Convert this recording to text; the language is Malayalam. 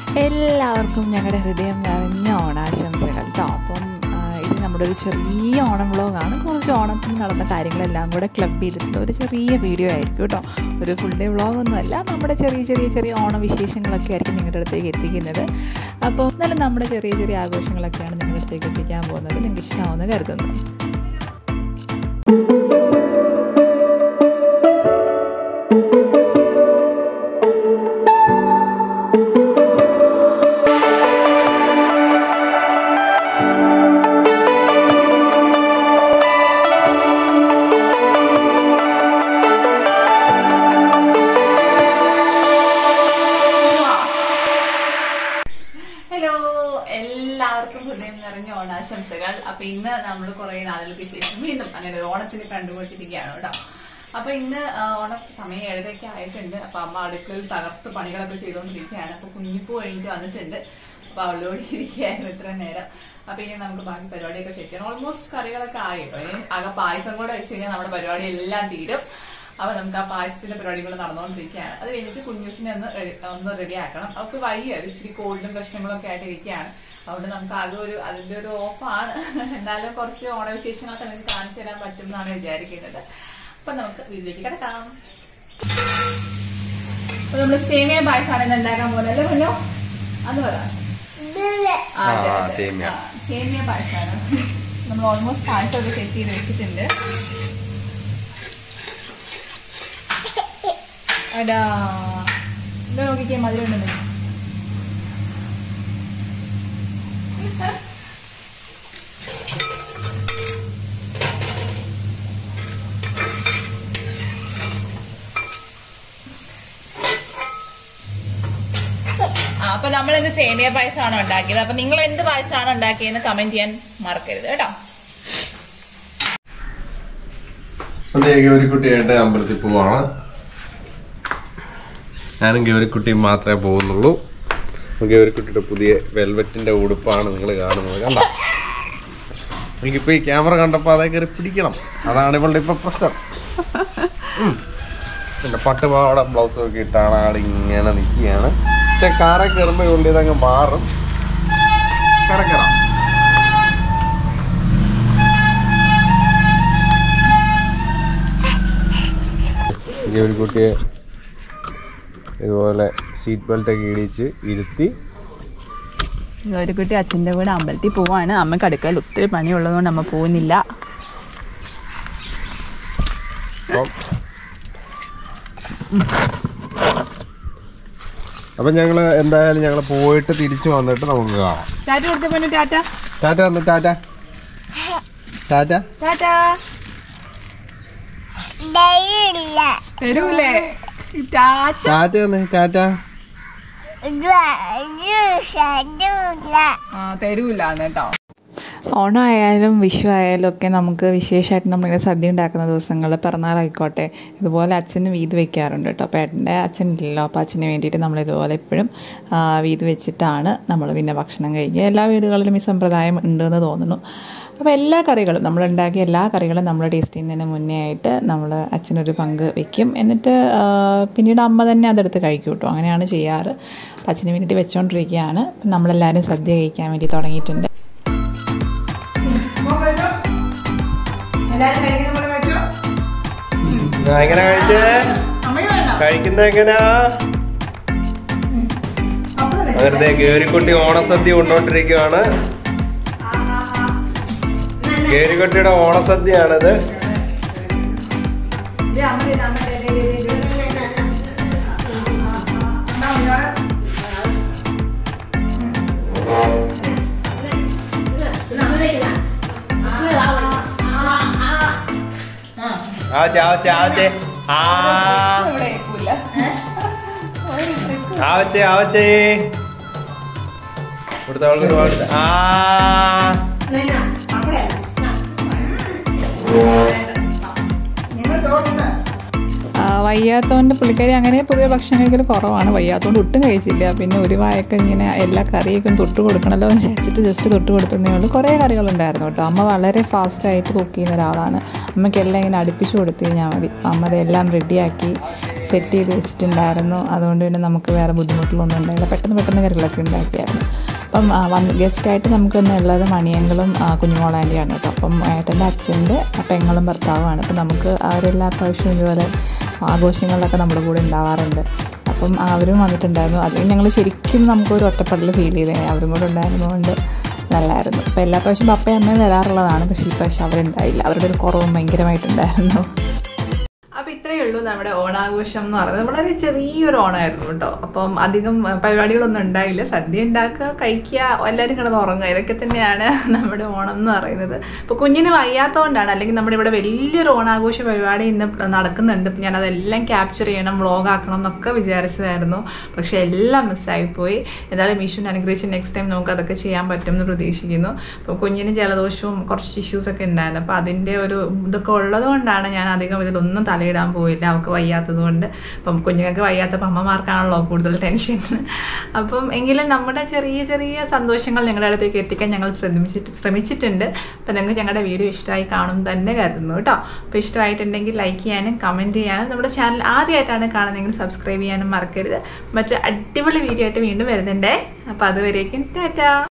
എല്ലാവർക്കും ഞങ്ങളുടെ ഹൃദയം നിറഞ്ഞ ഓണാശംസകൾ കേട്ടോ അപ്പം ആ, ഇത് നമ്മുടെ ഒരു ചെറിയ ഓണം വ്ളോഗാണ് കുറച്ച് ഓണത്തിന് നടന്ന കാര്യങ്ങളെല്ലാം കൂടെ ക്ലബ് ചെയ്തിട്ടുള്ള ഒരു ചെറിയ വീഡിയോ ആയിരിക്കും കേട്ടോ ഒരു ഫുൾ ഡേ വ്ളോഗൊന്നുമല്ല നമ്മുടെ ചെറിയ ചെറിയ ചെറിയ ഓണവിശേഷങ്ങളൊക്കെ ആയിരിക്കും നിങ്ങളുടെ അടുത്തേക്ക് എത്തിക്കുന്നത് അപ്പോൾ എന്നാലും നമ്മുടെ ചെറിയ ചെറിയ ആഘോഷങ്ങളൊക്കെയാണ് നിങ്ങളുടെ അടുത്തേക്ക് എത്തിക്കാൻ പോകുന്നത് നിങ്ങൾക്ക് ഇഷ്ടമാവുമെന്ന് കരുതുന്നു ഹലോ എല്ലാവർക്കും ഹൃദയം നിറഞ്ഞ ഓണാശംസകൾ അപ്പൊ ഇന്ന് നമ്മൾ കുറെ നാളുകൾക്ക് ശേഷം വീണ്ടും അങ്ങനെ ഒരു ഓണത്തിന് കണ്ടുകൊണ്ടിരിക്കുകയാണ് കേട്ടോ അപ്പൊ ഇന്ന് ആ, ഓണം സമയം ഏഴരയ്ക്ക് ആയിട്ടുണ്ട് അപ്പൊ അമ്മ അടുക്കളയിൽ തകർത്ത് പണികളൊക്കെ ചെയ്തുകൊണ്ടിരിക്കുകയാണ് അപ്പൊ കുഞ്ഞിപ്പൂ കഴിഞ്ഞിട്ട് വന്നിട്ടുണ്ട് അപ്പൊ അവളോട് ഇരിക്കുകയായിരുന്നു ഇത്ര നേരം അപ്പൊ ഇനി നമുക്ക് ബാക്കി പരിപാടിയൊക്കെ സെറ്റ് ചെയ്യണം ഓൾമോസ്റ്റ് കറികളൊക്കെ ആയി കേട്ടോ ഇനി ആകെ പായസം കൂടെ വെച്ച് കഴിഞ്ഞാൽ നമ്മുടെ പരിപാടി എല്ലാം തീരും അപ്പൊ നമുക്ക് ആ പായസത്തിന്റെ പരിപാടികൾ നടന്നുകൊണ്ടിരിക്കുകയാണ് അത് കഴിഞ്ഞിട്ട് കുഞ്ഞൂസിനെ ഒന്ന് ready- ഒന്ന് റെഡി ആക്കണം അവർക്ക് വയ്യ ഇച്ചിരി കോൾഡും പ്രശ്നങ്ങളും ഒക്കെ ആയിട്ട് ഇരിക്കുകയാണ് അതുകൊണ്ട് നമുക്ക് ആകെ ഒരു അതിന്റെ ഒരു ഓഫാണ് എന്നാലും കുറച്ച് ഓണവിശേഷങ്ങളൊക്കെ നിങ്ങൾക്ക് കാണിച്ചു തരാൻ പറ്റും എന്നാണ് വിചാരിക്കുന്നത് അപ്പൊ നമുക്ക് വീട്ടിലേക്ക് കിടക്കാം അപ്പൊ നമ്മള് സേമിയ പായസമാണ് ഇന്ന് ഉണ്ടാക്കാൻ പോകുന്നത് അല്ലേ കുഞ്ഞോ അത് പറ ആ, അതെ, ആ, അതെ. സേമിയ. ആ, സേമിയ പായസമാണ് നമ്മൾ ഓൾമോസ്റ്റ് പായസം ഒക്കെ സെറ്റ് ചെയ്ത് വെച്ചിട്ടുണ്ട് എടാ ഇത് നോക്കിക്കേ മധുരം ഉണ്ടെന്ന് ആ അപ്പൊ നമ്മൾ ഇന്ന് സേമിയ പായസമാണ് ഉണ്ടാക്കിയത് അപ്പൊ നിങ്ങൾ എന്ത് പായസമാണ് ഉണ്ടാക്കിയെന്ന് കമന്റ് ചെയ്യാൻ മറക്കരുത് കേട്ടോ അതേ ഗൗരിക്കുട്ടിയായിട്ട് അമ്പലത്തിൽ പോവാണ് ഞാനും ഗൗരിക്കുട്ടിയും മാത്രമേ പോകുന്നുള്ളൂ അപ്പൊ ഗൗരിക്കുട്ടിയുടെ പുതിയ വെൽവെറ്റിന്റെ ഉടുപ്പാണ് നിങ്ങൾ കാണുന്നത് കണ്ട എനിക്കിപ്പോ ഈ ക്യാമറ കണ്ടപ്പോ അതേ കയറി പിടിക്കണം അതാണ് ഇവളുടെ ഇപ്പൊ പ്രശ്നം ഉം. പിന്നെ പട്ടുപാവാട ബ്ലൗസും ഒക്കെ ഇട്ടാണ് ആൾ ഇങ്ങനെ നിൽക്കുകയാണ് പക്ഷെ കാറെ കയറുമ്പോൾ ഇവളുടെ ഇതങ്ങ് മാറും കറക്കണം ഗൗരിക്കുട്ടിയെ ഇതുപോലെ സീറ്റ് ബെൽറ്റ് ഒക്കെ ഇടിച്ച് ഇരുത്തി ഒരു കുട്ടി അച്ഛൻ്റെ കൂടെ അമ്പലത്തിൽ പോവാണ് അമ്മക്ക് അടുക്കൽ ഒത്തിരി പണിയുള്ളതുകൊണ്ട് അമ്മ പോകുന്നില്ല അപ്പം അപ്പം ഞങ്ങൾ എന്തായാലും ഞങ്ങൾ പോയിട്ട് തിരിച്ചു വന്നിട്ട് നമുക്ക് കാണാം ടാറ്റ കൊടുത്തപ്പോ ടാറ്റ ടാറ്റ വന്ന് ടാറ്റ ടാറ്റ ടാറ്റ തരൂലേ ടാറ്റ ടാറ്റ വന്ന് ടാറ്റ ആ തരൂലാന്ന് കേട്ടോ ഓണം ആയാലും വിഷു ആയാലും ഒക്കെ നമുക്ക് വിശേഷമായിട്ട് നമ്മളിങ്ങനെ സദ്യ ഉണ്ടാക്കുന്ന ദിവസങ്ങൾ പിറന്നാളായിക്കോട്ടെ ഇതുപോലെ അച്ഛന് വീത് വെക്കാറുണ്ട് കേട്ടോ അപ്പോൾ ഏട്ടൻ്റെ അച്ഛനില്ലല്ലോ അപ്പോൾ അച്ഛന് വേണ്ടിയിട്ട് നമ്മൾ ഇതുപോലെ എപ്പോഴും ആ, വീത് വെച്ചിട്ടാണ് നമ്മൾ പിന്നെ ഭക്ഷണം കഴിക്കുക എല്ലാ വീടുകളിലും ഈ സമ്പ്രദായം ഉണ്ടെന്ന് തോന്നുന്നു അപ്പോൾ എല്ലാ കറികളും നമ്മൾ ഉണ്ടാക്കിയ എല്ലാ കറികളും നമ്മൾ ടേസ്റ്റ് ചെയ്യുന്നതിന് മുന്നേ ആയിട്ട് നമ്മൾ അച്ഛനൊരു പങ്ക് വെക്കും എന്നിട്ട് ആ, പിന്നീട് അമ്മ തന്നെ അതെടുത്ത് കഴിക്കും കേട്ടോ അങ്ങനെയാണ് ചെയ്യാറ് അപ്പോൾ അച്ഛന് വേണ്ടിയിട്ട് വെച്ചുകൊണ്ടിരിക്കുകയാണ് അപ്പം നമ്മളെല്ലാവരും സദ്യ കഴിക്കാൻ വേണ്ടി തുടങ്ങിയിട്ടുണ്ട് എങ്ങനെ കഴിച്ചേ കഴിക്കുന്ന എങ്ങനെയാ വെറുതെ ഗേരിക്കുട്ടി ഓണസദ്യ കൊണ്ടോണ്ടിരിക്കുവാണ് ഗേരിക്കുട്ടിയുടെ ഓണസദ്യയാണിത് ആവച്ചേ ആവച്ചേ ആവച്ചേ ആ ഇവിടെ ഏൽക്കൂല. ആവച്ചേ ആവച്ചേ ഇവിടുത്തെ ആൾക്കാർ പാടുന്നത് ആ ആ, വയ്യാത്തതുകൊണ്ട് പുള്ളിക്കാരി അങ്ങനെ പൊതുവെ ഭക്ഷണം കഴിക്കൽ കുറവാണ് വയ്യാത്തതുകൊണ്ട് ഒട്ടും കഴിച്ചില്ല പിന്നെ ഒരു വായൊക്കെ ഇങ്ങനെ എല്ലാ കറിയൊക്കെ തൊട്ട് കൊടുക്കണമല്ലോ എന്ന് വിചാരിച്ചിട്ട് ജസ്റ്റ് തൊട്ട് കൊടുത്തതേ ഉള്ളൂ കുറേ കറികളുണ്ടായിരുന്നു കേട്ടോ അമ്മ വളരെ ഫാസ്റ്റായിട്ട് കുക്ക് ചെയ്യുന്ന ഒരാളാണ് അമ്മയ്ക്ക് എല്ലാം ഇങ്ങനെ അടുപ്പിച്ച് കൊടുത്തു കഴിഞ്ഞാൽ മതി അമ്മ അതെല്ലാം റെഡിയാക്കി സെറ്റ് ചെയ്ത് വെച്ചിട്ടുണ്ടായിരുന്നു അതുകൊണ്ട് പിന്നെ നമുക്ക് വേറെ ബുദ്ധിമുട്ടുകളൊന്നും ഉണ്ടായില്ല പെട്ടെന്ന് പെട്ടെന്ന് കറികളൊക്കെ ഉണ്ടാക്കിയായിരുന്നു അപ്പം ആ, വന്ന് ഗസ്റ്റായിട്ട് നമുക്ക് ഇന്ന് ഉള്ളത് മണിയങ്ങളും ആ, കുഞ്ഞുമോളാൻ്റെയാണ് കേട്ടോ അപ്പം ഏട്ടൻ്റെ അച്ഛൻ്റെ പെങ്ങളും ഭർത്താവുമാണ് അപ്പം നമുക്ക് അവരെല്ലാ പ്രാവശ്യവും ഇതുപോലെ ആഘോഷങ്ങളിലൊക്കെ നമ്മുടെ കൂടെ ഉണ്ടാവാറുണ്ട് അപ്പം അവരും വന്നിട്ടുണ്ടായിരുന്നു അത് ഞങ്ങൾ ശരിക്കും നമുക്കൊരു ഒറ്റപ്പെടൽ ഫീൽ ചെയ്തേ അവരും കൂടെ ഉണ്ടായിരുന്നതുകൊണ്ട് നല്ലായിരുന്നു അപ്പോൾ എല്ലാ പ്രാവശ്യം പപ്പയും അമ്മയും വരാറുള്ളതാണ് പക്ഷേ ഈ പ്രാവശ്യം അവരുണ്ടായില്ല അവരുടെ ഒരു കുറവും ഭയങ്കരമായിട്ടുണ്ടായിരുന്നു അപ്പൊ ഇത്രയേ ഉള്ളൂ നമ്മുടെ ഓണാഘോഷം എന്ന് പറയുന്നത് വളരെ ചെറിയൊരു ഓണമായിരുന്നു കേട്ടോ അപ്പം അധികം അഹ്, പരിപാടികളൊന്നും ഉണ്ടായില്ല സദ്യ ഉണ്ടാക്കുക കഴിക്കുക എല്ലാവരും കിടന്ന് ഉറങ്ങുക ഇതൊക്കെ തന്നെയാണ് നമ്മുടെ ഓണം എന്ന് പറയുന്നത് ഇപ്പൊ കുഞ്ഞിന് വയ്യാത്തതുകൊണ്ടാണ് അല്ലെങ്കിൽ നമ്മുടെ ഇവിടെ വലിയൊരു ഓണാഘോഷ പരിപാടി ഇന്ന് നടക്കുന്നുണ്ട് ഇപ്പൊ ഞാൻ അതെല്ലാം ക്യാപ്ചർ ചെയ്യണം വ്ളോഗ് ആക്കണം എന്നൊക്കെ വിചാരിച്ചതായിരുന്നു പക്ഷെ എല്ലാം മിസ്സായിപ്പോയി എന്തായാലും വിഷുവിന് അനുഗ്രഹിച്ച് നെക്സ്റ്റ് ടൈം നമുക്ക് അതൊക്കെ ചെയ്യാൻ പറ്റും എന്ന് പ്രതീക്ഷിക്കുന്നു അപ്പോൾ കുഞ്ഞിന് ജലദോഷവും കുറച്ച് ഇഷ്യൂസ് ഒക്കെ ഉണ്ടായിരുന്നു അപ്പോൾ അതിൻ്റെ ഒരു ഇതൊക്കെ ഉള്ളത് കൊണ്ടാണ് ഞാൻ അധികം ഇതിലൊന്നും തലയിടാൻ പോയില്ല അവൾക്ക് വയ്യാത്തത് കൊണ്ട് അപ്പം കുഞ്ഞുങ്ങൾക്ക് വയ്യാത്തപ്പോൾ അമ്മമാർക്കാണല്ലോ കൂടുതൽ ടെൻഷൻ അപ്പം എങ്കിലും നമ്മുടെ ചെറിയ ചെറിയ സന്തോഷങ്ങൾ ഞങ്ങളുടെ അടുത്തേക്ക് എത്തിക്കാൻ ഞങ്ങൾ ശ്രമിച്ചിട്ട് ശ്രമിച്ചിട്ടുണ്ട് അപ്പം നിങ്ങൾക്ക് ഞങ്ങളുടെ വീഡിയോ ഇഷ്ടമായി കാണും തന്നെ കരുതുന്നു കേട്ടോ അപ്പോൾ ഇഷ്ടമായിട്ടുണ്ടെങ്കിൽ ലൈക്ക് ചെയ്യാനും കമൻറ്റ് ചെയ്യാനും നമ്മുടെ ചാനൽ ആദ്യമായിട്ടാണ് കാണുന്നതെങ്കിൽ സബ്സ്ക്രൈബ് ചെയ്യാനും മറക്കരുത് മറ്റു അടിപൊളി വീഡിയോ ആയിട്ട് വീണ്ടും വരുന്നുണ്ടേ അപ്പോൾ അതുവരേക്കും ടാറ്റാ